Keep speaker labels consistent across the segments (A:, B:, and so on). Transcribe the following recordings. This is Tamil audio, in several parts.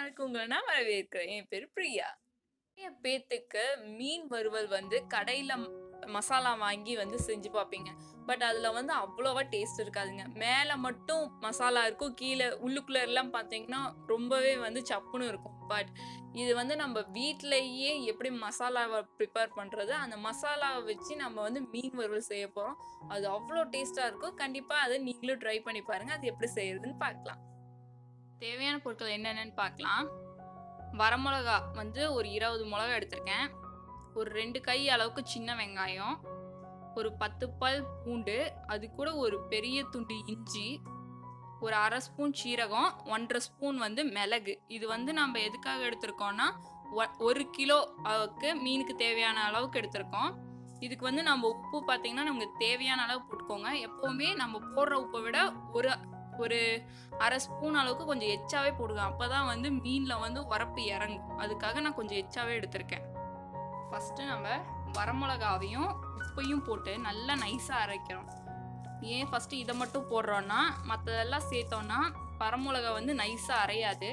A: சேனலுக்கு உங்களை நான் வரவேற்கிறேன் என் பேர் பிரியா நிறைய பேத்துக்கு மீன் வறுவல் வந்து கடையில் மசாலா வாங்கி வந்து செஞ்சு பார்ப்பீங்க பட் அதில் வந்து அவ்வளோவா டேஸ்ட் இருக்காதுங்க மேலே மட்டும் மசாலா இருக்கும் கீழே உள்ளுக்குள்ள எல்லாம் பார்த்தீங்கன்னா ரொம்பவே வந்து சப்புன்னு இருக்கும் பட் இது வந்து நம்ம வீட்டிலையே எப்படி மசாலாவை ப்ரிப்பேர் பண்ணுறது அந்த மசாலாவை வச்சு நம்ம வந்து மீன் வறுவல் செய்ய போகிறோம் அது அவ்வளோ டேஸ்ட்டாக இருக்கும் கண்டிப்பாக அதை நீங்களும் ட்ரை பண்ணி பாருங்கள் அது எப்படி செய்யறதுன்னு பார்க்கலாம் தேவையான பொருட்கள் என்னென்னு பார்க்கலாம் வரமிளகா வந்து ஒரு இருபது மிளகா எடுத்திருக்கேன் ஒரு ரெண்டு கை அளவுக்கு சின்ன வெங்காயம் ஒரு பத்து பல் பூண்டு அது கூட ஒரு பெரிய துண்டு இஞ்சி ஒரு அரை ஸ்பூன் சீரகம் ஒன்றரை ஸ்பூன் வந்து மிளகு இது வந்து நம்ம எதுக்காக எடுத்திருக்கோம்னா ஒ- ஒரு கிலோ அளவுக்கு மீனுக்கு தேவையான அளவுக்கு எடுத்திருக்கோம் இதுக்கு வந்து நம்ம உப்பு பார்த்தீங்கன்னா நமக்கு தேவையான அளவு போட்டுக்கோங்க எப்போவுமே நம்ம போடுற உப்பை விட ஒரு ஒரு அரை ஸ்பூன் அளவுக்கு கொஞ்சம் எச்சாவே போடுங்க அப்பதான் வந்து மீனில் வந்து உரப்பு இறங்கும் அதுக்காக நான் கொஞ்சம் எச்சாவே எடுத்திருக்கேன் ஃபஸ்ட்டு நம்ம வரமிளகாவையும் உப்பையும் போட்டு நல்லா நைஸாக அரைக்கிறோம் ஏன் ஃபஸ்ட்டு இதை மட்டும் போடுறோன்னா மற்றதெல்லாம் சேர்த்தோன்னா வரமிளகா வந்து நைஸாக அரையாது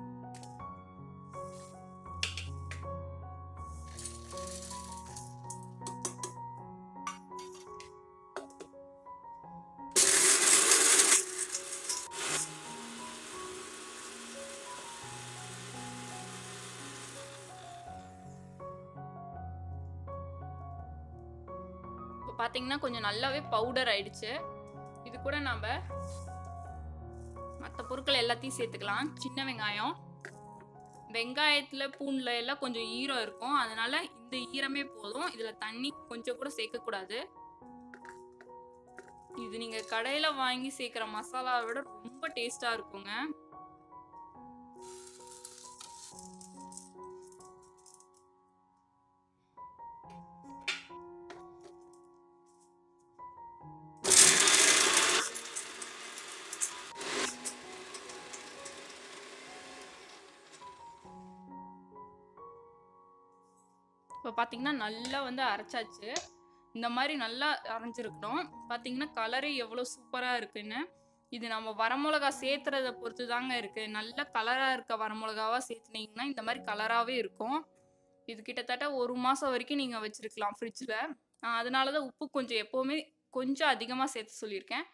A: இப்போ பார்த்தீங்கன்னா கொஞ்சம் நல்லாவே பவுடர் ஆயிடுச்சு இது கூட நம்ம மற்ற பொருட்கள் எல்லாத்தையும் சேர்த்துக்கலாம் சின்ன வெங்காயம் வெங்காயத்தில் பூண்டில் எல்லாம் கொஞ்சம் ஈரம் இருக்கும் அதனால இந்த ஈரமே போதும் இதில் தண்ணி கொஞ்சம் கூட சேர்க்கக்கூடாது இது நீங்கள் கடையில் வாங்கி சேர்க்குற மசாலாவை விட ரொம்ப டேஸ்ட்டாக இருக்குங்க இப்போ பார்த்தீங்கன்னா நல்லா வந்து அரைச்சாச்சு இந்த மாதிரி நல்லா அரைஞ்சிருக்கணும் பார்த்தீங்கன்னா கலரு எவ்வளோ சூப்பராக இருக்குன்னு இது நம்ம வரமிளகா சேர்த்துறத பொறுத்து தாங்க இருக்குது நல்ல கலராக இருக்க வரமிளகாவாக சேர்த்துனீங்கன்னா இந்த மாதிரி கலராகவே இருக்கும் இது கிட்டத்தட்ட ஒரு மாதம் வரைக்கும் நீங்கள் வச்சுருக்கலாம் ஃப்ரிட்ஜில் அதனால தான் உப்பு கொஞ்சம் எப்போவுமே கொஞ்சம் அதிகமாக சேர்த்து சொல்லியிருக்கேன்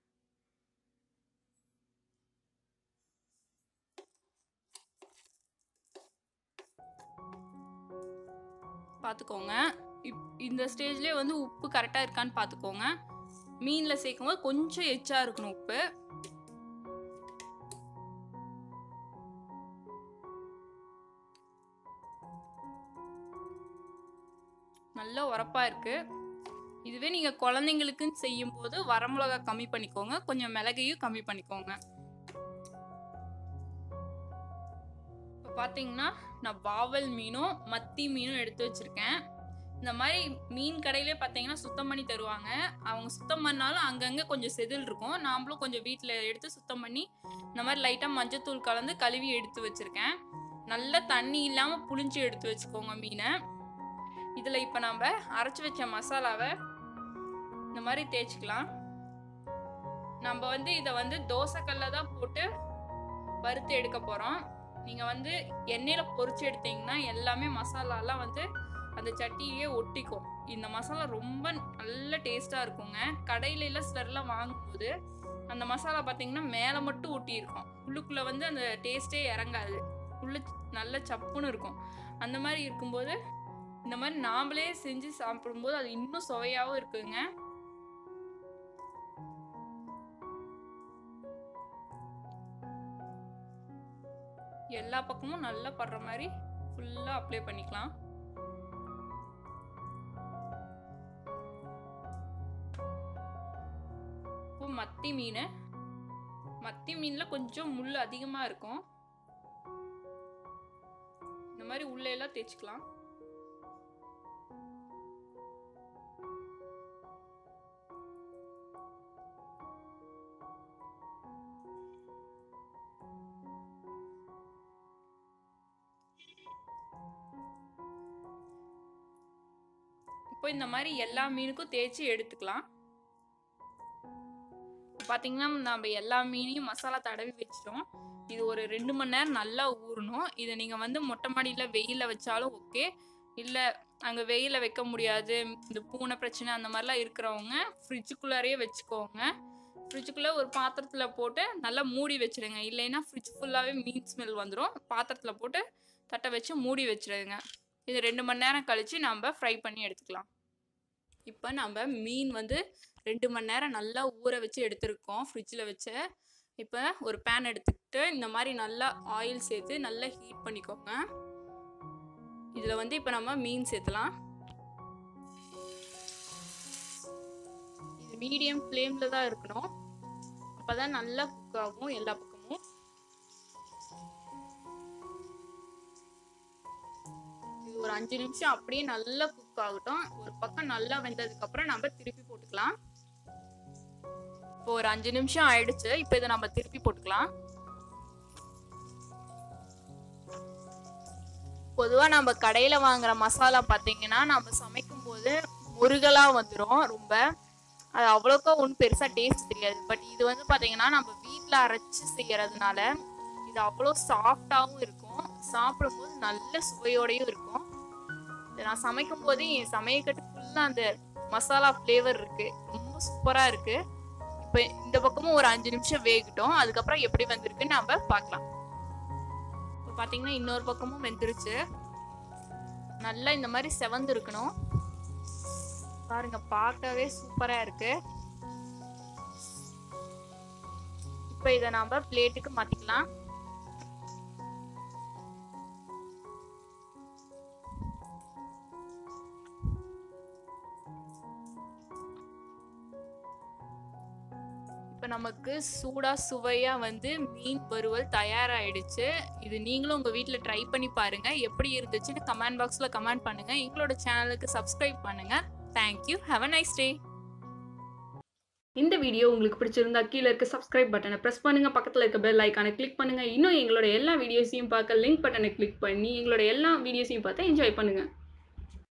A: பார்த்துக்கோங்க இப் இந்த ஸ்டேஜ்லேயே வந்து உப்பு கரெக்டாக இருக்கான்னு பார்த்துக்கோங்க மீனில் சேர்க்கும்போது கொஞ்சம் எச்சா இருக்கணும் உப்பு நல்ல உரப்பா இருக்கு இதுவே நீங்கள் குழந்தைங்களுக்குன்னு செய்யும்போது வரமிளகா கம்மி பண்ணிக்கோங்க கொஞ்சம் மிளகையும் கம்மி பண்ணிக்கோங்க இப்போ பார்த்தீங்கன்னா நான் வாவல் மீனும் மத்தி மீனும் எடுத்து வச்சிருக்கேன் இந்த மாதிரி மீன் கடையிலே பார்த்தீங்கன்னா சுத்தம் பண்ணி தருவாங்க அவங்க சுத்தம் பண்ணாலும் அங்கங்கே கொஞ்சம் செதில் இருக்கும் நாமளும் கொஞ்சம் வீட்டில் எடுத்து சுத்தம் பண்ணி இந்த மாதிரி லைட்டாக மஞ்சத்தூள் கலந்து கழுவி எடுத்து வச்சிருக்கேன் நல்ல தண்ணி இல்லாமல் புளிஞ்சு எடுத்து வச்சுக்கோங்க மீனை இதில் இப்போ நம்ம அரைச்சி வச்ச மசாலாவை இந்த மாதிரி தேய்ச்சிக்கலாம் நம்ம வந்து இதை வந்து தோசைக்கல்ல தான் போட்டு வறுத்து எடுக்க போகிறோம் நீங்கள் வந்து எண்ணெயில் பொரிச்சு எடுத்தீங்கன்னா எல்லாமே மசாலாலாம் வந்து அந்த சட்டியே ஒட்டிக்கும் இந்த மசாலா ரொம்ப நல்ல டேஸ்ட்டாக இருக்குங்க கடையில எல்லாம் சிலர்லாம் வாங்கும்போது அந்த மசாலா பார்த்தீங்கன்னா மேலே மட்டும் ஒட்டி இருக்கும் உள்ளுக்குள்ளே வந்து அந்த டேஸ்ட்டே இறங்காது உள்ள நல்ல சப்புன்னு இருக்கும் அந்த மாதிரி இருக்கும்போது இந்த மாதிரி நாமளே செஞ்சு சாப்பிடும்போது அது இன்னும் சுவையாகவும் இருக்குங்க எல்லா பக்கமும் நல்லா படுற மாதிரி ஃபுல்லாக அப்ளை பண்ணிக்கலாம் இப்போ மத்தி மீன் மத்தி மீனில் கொஞ்சம் முள் அதிகமாக இருக்கும் இந்த மாதிரி உள்ள எல்லாம் தேய்ச்சிக்கலாம் இப்போ இந்த மாதிரி எல்லா மீனுக்கும் தேய்ச்சி எடுத்துக்கலாம் பார்த்தீங்கன்னா நம்ம எல்லா மீனையும் மசாலா தடவி வச்சிட்டோம் இது ஒரு ரெண்டு மணி நேரம் நல்லா ஊறணும் இதை நீங்கள் வந்து மொட்டை மாடியில் வெயிலில் வச்சாலும் ஓகே இல்லை அங்கே வெயிலில் வைக்க முடியாது இந்த பூனை பிரச்சனை அந்த மாதிரிலாம் இருக்கிறவங்க ஃப்ரிட்ஜுக்குள்ளாரையே வச்சுக்கோங்க ஃப்ரிட்ஜுக்குள்ளே ஒரு பாத்திரத்தில் போட்டு நல்லா மூடி வச்சிடுங்க இல்லைன்னா ஃப்ரிட்ஜ் ஃபுல்லாகவே மீன் ஸ்மெல் வந்துடும் பாத்திரத்தில் போட்டு தட்டை வச்சு மூடி வச்சிடுங்க இது ரெண்டு மணி நேரம் கழித்து நம்ம ஃப்ரை பண்ணி எடுத்துக்கலாம் இப்போ நம்ம மீன் வந்து ரெண்டு மணி நேரம் நல்லா ஊற வச்சு எடுத்திருக்கோம் ஃப்ரிட்ஜில் வச்சு இப்போ ஒரு பேன் எடுத்துக்கிட்டு இந்த மாதிரி நல்லா ஆயில் சேர்த்து நல்லா ஹீட் பண்ணிக்கோங்க இதில் வந்து இப்போ நம்ம மீன் சேர்த்துலாம் இது மீடியம் ஃப்ளேமில் தான் இருக்கணும் அப்போ தான் நல்லா குக் ஆகும் எல்லா பக்கமும் இது ஒரு அஞ்சு நிமிஷம் அப்படியே நல்லா குக் ஆகட்டும் ஒரு பக்கம் நல்லா வெந்ததுக்கப்புறம் நம்ம திருப்பி போட்டுக்கலாம் இப்போ ஒரு அஞ்சு நிமிஷம் ஆயிடுச்சு இப்போ இதை நம்ம திருப்பி போட்டுக்கலாம் பொதுவாக நம்ம கடையில் வாங்குற மசாலா பார்த்தீங்கன்னா நம்ம சமைக்கும் போது முருகலாக வந்துடும் ரொம்ப அது அவ்வளோக்கா ஒன்றும் பெருசாக டேஸ்ட் தெரியாது பட் இது வந்து பார்த்தீங்கன்னா நம்ம வீட்டில் அரைச்சி செய்யறதுனால இது அவ்வளோ சாஃப்டாகவும் இருக்கும் சாப்பிடும்போது நல்ல சுவையோடையும் இருக்கும் இதை நான் சமைக்கும் போது என் சமையக்கட்டு ஃபுல்லாக அந்த மசாலா ஃப்ளேவர் இருக்கு ரொம்ப சூப்பராக இருக்கு இப்போ இந்த பக்கமும் ஒரு அஞ்சு நிமிஷம் வேகட்டும் அதுக்கப்புறம் எப்படி வந்திருக்குன்னு நம்ம பார்க்கலாம் இப்போ பார்த்தீங்கன்னா இன்னொரு பக்கமும் வெந்துருச்சு நல்லா இந்த மாதிரி செவந்து இருக்கணும் பாருங்க பார்க்கவே சூப்பரா இருக்கு இப்போ இதை நாம பிளேட்டுக்கு மாத்திக்கலாம் இப்போ நமக்கு சூடா சுவையா வந்து மீன் வறுவல் தயாராயிடுச்சு இது நீங்களும் உங்க வீட்டில் ட்ரை பண்ணி பாருங்க எப்படி இருந்துச்சுன்னு கமெண்ட் பாக்ஸ்ல கமெண்ட் பண்ணுங்க எங்களோட சேனலுக்கு சப்ஸ்கிரைப் பண்ணுங்க thank you have a nice day
B: இந்த வீடியோ உங்களுக்கு பிடிச்சிருந்தா கீழே இருக்க சப்ஸ்கிரைப் பட்டனை ப்ரெஸ் பண்ணுங்க பக்கத்தில் இருக்க பெல் ஐக்கானை கிளிக் பண்ணுங்க இன்னும் எங்களோட எல்லா வீடியோஸையும் பார்க்க லிங்க் பட்டனை கிளிக் பண்ணி எங்களோட எல்லா வீடியோஸையும் பார்த்து என்ஜாய் பண்ணுங்க